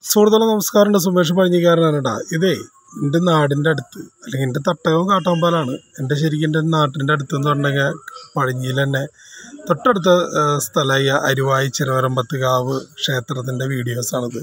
സുഹൃത്തുക്കളെ നമസ്കാരമുണ്ട് സുമേഷ് പഴഞ്ഞിക്കാരനാണ് കേട്ടാ ഇതേ എൻ്റെ നാടിൻ്റെ അടുത്ത് അല്ലെങ്കിൽ എൻ്റെ തട്ടകവും കാട്ടാമ്പാലാണ് എൻ്റെ ശരിക്കും എൻ്റെ നാട്ടിൻ്റെ അടുത്ത് എന്ന് പറഞ്ഞെങ്കിൽ പഴഞ്ഞിയിൽ തന്നെ തൊട്ടടുത്ത സ്ഥലമായ അരുവായി ചിറവരമ്പത്ത് കാവ് ക്ഷേത്രത്തിൻ്റെ വീഡിയോസാണിത്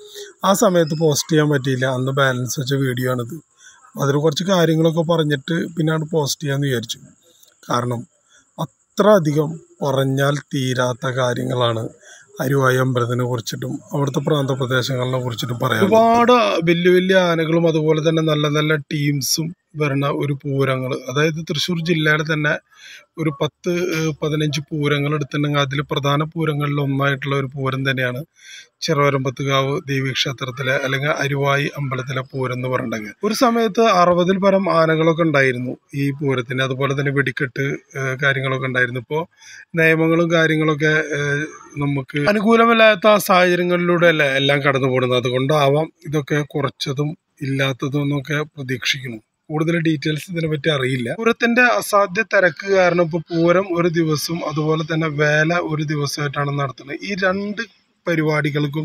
ആ സമയത്ത് പോസ്റ്റ് ചെയ്യാൻ പറ്റിയില്ല അന്ന് ബാലൻസ് വെച്ച വീഡിയോ ആണിത് അതിൽ കുറച്ച് കാര്യങ്ങളൊക്കെ പറഞ്ഞിട്ട് പിന്നെ അത് പോസ്റ്റ് ചെയ്യാമെന്ന് വിചാരിച്ചു കാരണം അത്ര അധികം പറഞ്ഞാൽ തീരാത്ത കാര്യങ്ങളാണ് അരുവായി അമ്പലത്തിനെ കുറിച്ചിട്ടും അവിടുത്തെ പ്രാന്തപ്രദേശങ്ങളെ കുറിച്ചിട്ടും പറയാം ഒരുപാട് വലിയ വലിയ ആനകളും അതുപോലെ തന്നെ നല്ല നല്ല ടീംസും വരുന്ന ഒരു പൂരങ്ങൾ അതായത് തൃശ്ശൂർ ജില്ലയുടെ തന്നെ ഒരു പത്ത് ഏഹ്, പതിനഞ്ച് പൂരങ്ങൾ എടുത്തിട്ടുണ്ടെങ്കിൽ അതിൽ പ്രധാന പൂരങ്ങളിൽ ഒന്നായിട്ടുള്ള ഒരു പൂരം തന്നെയാണ് ചെറുവരമ്പത്തുകാവ് ദേവീക്ഷേത്രത്തിലെ അല്ലെങ്കിൽ അരുവായി അമ്പലത്തിലെ പൂരം എന്ന് പറഞ്ഞിട്ടുണ്ടെങ്കിൽ ഒരു സമയത്ത് അറുപതിൽ പരം ആനകളൊക്കെ ഉണ്ടായിരുന്നു ഈ പൂരത്തിന് അതുപോലെ തന്നെ വെടിക്കെട്ട് ഏഹ്, കാര്യങ്ങളൊക്കെ ഉണ്ടായിരുന്നു ഇപ്പോൾ നിയമങ്ങളും കാര്യങ്ങളൊക്കെ ഏഹ്, നമുക്ക് അനുകൂലമല്ലാത്ത സാഹചര്യങ്ങളിലൂടെ അല്ലേ എല്ലാം കടന്നു പോകുന്നത് അതുകൊണ്ടാവാം ഇതൊക്കെ കുറച്ചതും ഇല്ലാത്തതും എന്നൊക്കെ പ്രതീക്ഷിക്കുന്നു കൂടുതൽ ഡീറ്റെയിൽസ് ഇതിനെ പറ്റി അറിയില്ല പൂരത്തിന്റെ അസാധ്യ തിരക്ക് കാരണം ഇപ്പോൾ പൂരം ഒരു ദിവസവും അതുപോലെ തന്നെ വേല ഒരു ദിവസമായിട്ടാണ് നടത്തുന്നത് ഈ രണ്ട് പരിപാടികൾക്കും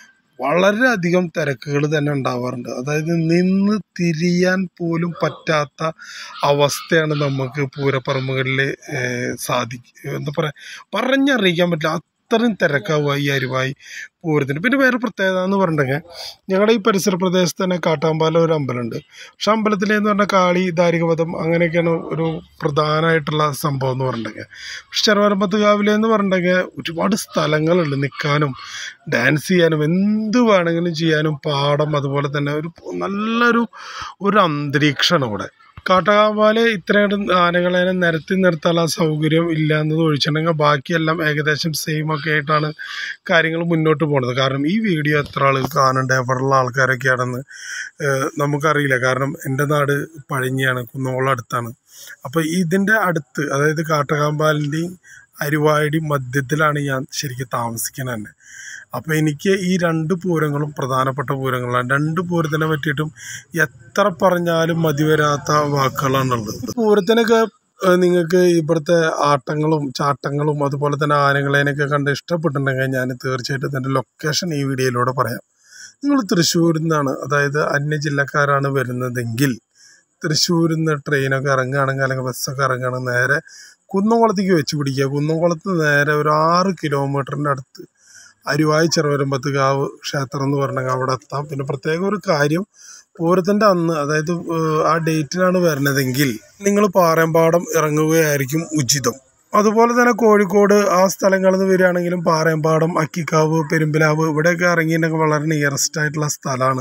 വളരെയധികം തിരക്കുകൾ തന്നെ ഉണ്ടാവാറുണ്ട് അതായത് നിന്ന് തിരിയാൻ പോലും പറ്റാത്ത അവസ്ഥയാണ് നമുക്ക് പൂരപ്പറമ്പുകളിൽ സാധിക്കും എന്താ പറയുക പറഞ്ഞറിയിക്കാൻ പറ്റില്ല അത്രയും തിരക്കാവുക ഈ അരുവായി പൂരത്തിന് പിന്നെ വേറെ പ്രത്യേകത എന്ന് പറഞ്ഞിട്ടുണ്ടെങ്കിൽ ഞങ്ങളുടെ ഈ പരിസര പ്രദേശത്ത് തന്നെ കാട്ടാമ്പാല ഒരു അമ്പലമുണ്ട് പക്ഷെ അമ്പലത്തിലെന്ന് പറഞ്ഞാൽ കാളി ദാരികവധം അങ്ങനെയൊക്കെയാണ് ഒരു പ്രധാനമായിട്ടുള്ള സംഭവം എന്ന് പറഞ്ഞിട്ടുണ്ടെങ്കിൽ പക്ഷെ ചെറുവരമ്പത്ത് കാവിലെ എന്ന് പറഞ്ഞിട്ടുണ്ടെങ്കിൽ ഒരുപാട് സ്ഥലങ്ങളുണ്ട് നിൽക്കാനും ഡാൻസ് ചെയ്യാനും എന്ത് വേണമെങ്കിലും ചെയ്യാനും പാടം അതുപോലെ തന്നെ ഒരു നല്ലൊരു ഒരു അന്തരീക്ഷമാണ് ഇവിടെ കാട്ടകാമ്പാല് ഇത്രയും ആനകളെ നിരത്തി നിർത്താനുള്ള സൗകര്യം ഇല്ല എന്നത് ഒഴിച്ചിട്ടുണ്ടെങ്കിൽ ബാക്കിയെല്ലാം ഏകദേശം സെയിം ഒക്കെ ആയിട്ടാണ് കാര്യങ്ങൾ മുന്നോട്ട് പോകുന്നത് കാരണം ഈ വീഡിയോ എത്ര ആൾ കാണുന്നുണ്ട് എവിടെയുള്ള ആൾക്കാരൊക്കെയാണെന്ന് ഏഹ് നമുക്കറിയില്ല കാരണം എൻ്റെ നാട് പഴഞ്ഞിയാണ് കുന്നംകുളം അടുത്താണ് അപ്പോൾ ഇതിൻ്റെ അടുത്ത് അതായത് കാട്ടകാമ്പാലിൻ്റെയും അരുവായുടെയും മധ്യത്തിലാണ് ഞാൻ ശരിക്കും താമസിക്കുന്നത് തന്നെ അപ്പോൾ എനിക്ക് ഈ രണ്ട് പൂരങ്ങളും പ്രധാനപ്പെട്ട പൂരങ്ങളാണ് രണ്ട് പൂരത്തിനെ പറ്റിയിട്ടും എത്ര പറഞ്ഞാലും മതി വരാത്ത വാക്കുകളാണുള്ളത് പൂരത്തിനൊക്കെ ഏഹ് നിങ്ങൾക്ക് ഇവിടുത്തെ ആട്ടങ്ങളും ചാട്ടങ്ങളും അതുപോലെ തന്നെ ആനകളേനൊക്കെ കണ്ട് ഇഷ്ടപ്പെട്ടിട്ടുണ്ടെങ്കിൽ ഞാൻ തീർച്ചയായിട്ടും ഇതിൻ്റെ ലൊക്കേഷൻ ഈ വീഡിയോയിലൂടെ പറയാം നിങ്ങൾ തൃശ്ശൂരിൽ നിന്നാണ് അതായത് അന്യ ജില്ലക്കാരാണ് വരുന്നതെങ്കിൽ തൃശ്ശൂരിൽ നിന്ന് ട്രെയിനൊക്കെ ഇറങ്ങുകയാണെങ്കിൽ അല്ലെങ്കിൽ ബസ്സൊക്കെ ഇറങ്ങുകയാണെങ്കിൽ നേരെ കുന്നംകുളത്തേക്ക് വെച്ച് പിടിക്കുക കുന്നംകുളത്ത് നേരെ ഒരു ആറ് കിലോമീറ്ററിൻ്റെ അടുത്ത് അരുവായി ചെറുവരമ്പത്ത് കാവ് ക്ഷേത്രം എന്ന് പറഞ്ഞെങ്കിൽ അവിടെ എത്താം പിന്നെ പ്രത്യേക ഒരു കാര്യം പൂരത്തിൻ്റെ അന്ന് അതായത് ഏഹ്, ആ ഡേറ്റിനാണ് വരുന്നതെങ്കിൽ നിങ്ങൾ പാറയമ്പാടം ഇറങ്ങുകയായിരിക്കും ഉചിതം അതുപോലെ തന്നെ കോഴിക്കോട് ആ സ്ഥലങ്ങളിൽ നിന്ന് വരികയാണെങ്കിലും പാറയമ്പാടം അക്കിക്കാവ് പെരുമ്പിലാവ് ഇവിടെയൊക്കെ ഇറങ്ങിയിട്ടുണ്ടെങ്കിൽ വളരെ നിയറസ്റ്റ് ആയിട്ടുള്ള സ്ഥലമാണ്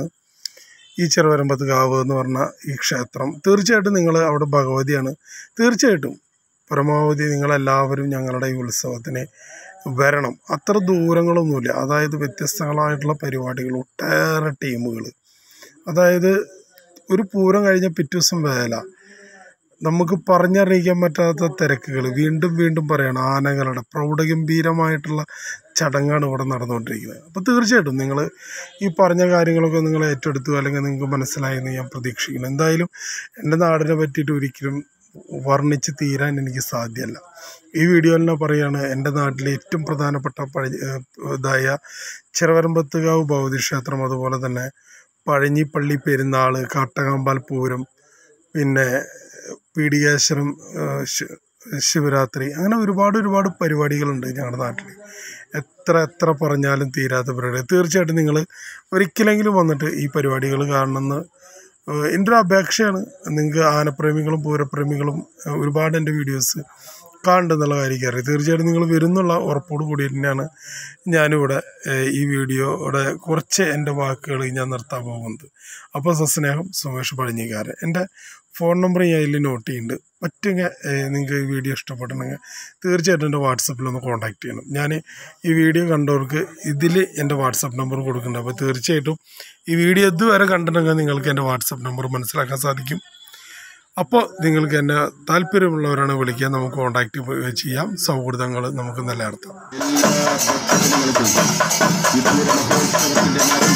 ഈ ചെറുവരമ്പത്ത് കാവ് എന്ന് പറഞ്ഞ ഈ ക്ഷേത്രം തീർച്ചയായിട്ടും നിങ്ങൾ അവിടെ ഭഗവതിയാണ് തീർച്ചയായിട്ടും പരമാവധി നിങ്ങളെല്ലാവരും ഞങ്ങളുടെ ഈ ഉത്സവത്തിന് വരണം അത്ര ദൂരങ്ങളൊന്നുമില്ല അതായത് വ്യത്യസ്തങ്ങളായിട്ടുള്ള പരിപാടികൾ ഒട്ടേറെ ടീമുകൾ അതായത് ഒരു പൂരം കഴിഞ്ഞ പിറ്റേ ദിവസം വേല നമുക്ക് പറഞ്ഞറിയിക്കാൻ പറ്റാത്ത തിരക്കുകൾ വീണ്ടും വീണ്ടും പറയണം ആനകളുടെ പ്രൗഢഗംഭീരമായിട്ടുള്ള ചടങ്ങാണ് ഇവിടെ നടന്നുകൊണ്ടിരിക്കുന്നത് അപ്പോൾ തീർച്ചയായിട്ടും നിങ്ങൾ ഈ പറഞ്ഞ കാര്യങ്ങളൊക്കെ നിങ്ങൾ ഏറ്റെടുത്തു അല്ലെങ്കിൽ നിങ്ങൾക്ക് മനസ്സിലായി എന്ന് ഞാൻ പ്രതീക്ഷിക്കുന്നു എന്തായാലും എൻ്റെ നാടിനെ പറ്റിയിട്ട് ഒരിക്കലും വർണ്ണിച്ച് തീരാൻ എനിക്ക് സാധ്യമല്ല ഈ വീഡിയോയിൽ ഞാൻ പറയുകയാണ് എൻ്റെ നാട്ടിലെ ഏറ്റവും പ്രധാനപ്പെട്ട പഴ ഏഹ് ഇതായ ചെറുവരമ്പത്തുകാവ് ഭൗതിക്ഷേത്രം അതുപോലെ തന്നെ പഴഞ്ഞിപ്പള്ളി പെരുന്നാൾ കാട്ടകാമ്പാൽ പൂരം പിന്നെ പീഡികേശ്വരം ഏഹ് ശി- ശിവരാത്രി അങ്ങനെ ഒരുപാട് ഒരുപാട് പരിപാടികളുണ്ട് ഞങ്ങളുടെ നാട്ടിൽ എത്ര എത്ര പറഞ്ഞാലും തീരാത്ത പരിപാടി തീർച്ചയായിട്ടും നിങ്ങൾ ഒരിക്കലെങ്കിലും വന്നിട്ട് ഈ പരിപാടികൾ കാണണമെന്ന് ഏഹ് എൻ്റെ ഒരു അപേക്ഷയാണ് നിങ്ങൾക്ക് ആനപ്രേമികളും പൂരപ്രേമികളും ഏഹ് ഒരുപാട് എൻ്റെ വീഡിയോസ് കാണുന്നുണ്ടെന്നുള്ള കാര്യം അറിയാം തീർച്ചയായിട്ടും നിങ്ങൾ വരുന്നുള്ള ഉറപ്പോട് കൂടി തന്നെയാണ് ഞാനിവിടെ ഏഹ് ഈ വീഡിയോയുടെ കുറച്ച് എൻ്റെ വാക്കുകൾ ഞാൻ നിർത്താൻ പോകുന്നത് അപ്പോൾ സസ്നേഹം സുമേഷ് പഴഞ്ഞിക്കാരൻ എൻ്റെ ഫോൺ നമ്പർ ഞാൻ ഇതിൽ നോട്ട് ചെയ്യുന്നുണ്ട് പറ്റുമെങ്കിൽ നിങ്ങൾക്ക് ഈ വീഡിയോ ഇഷ്ടപ്പെട്ടിട്ടുണ്ടെങ്കിൽ തീർച്ചയായിട്ടും എൻ്റെ വാട്സപ്പിൽ ഒന്ന് കോൺടാക്ട് ചെയ്യണം ഞാൻ ഈ വീഡിയോ കണ്ടവർക്ക് ഇതിൽ എൻ്റെ വാട്സപ്പ് നമ്പർ കൊടുക്കുന്നുണ്ട് അപ്പോൾ തീർച്ചയായിട്ടും ഈ വീഡിയോ ഇതുവരെ കണ്ടിട്ടുണ്ടെങ്കിൽ നിങ്ങൾക്ക് എൻ്റെ വാട്സപ്പ് നമ്പർ മനസ്സിലാക്കാൻ സാധിക്കും അപ്പോൾ നിങ്ങൾക്ക് എന്നെ താല്പര്യമുള്ളവരാണ് വിളിക്കാൻ നമുക്ക് കോൺടാക്ട് ചെയ്യാം സൗഹൃദങ്ങൾ നമുക്ക് നിലനിർത്താം എല്ലാ ഭക്തജനങ്ങൾക്കും ഈ പൂരമഹോത്സവത്തിന്റെ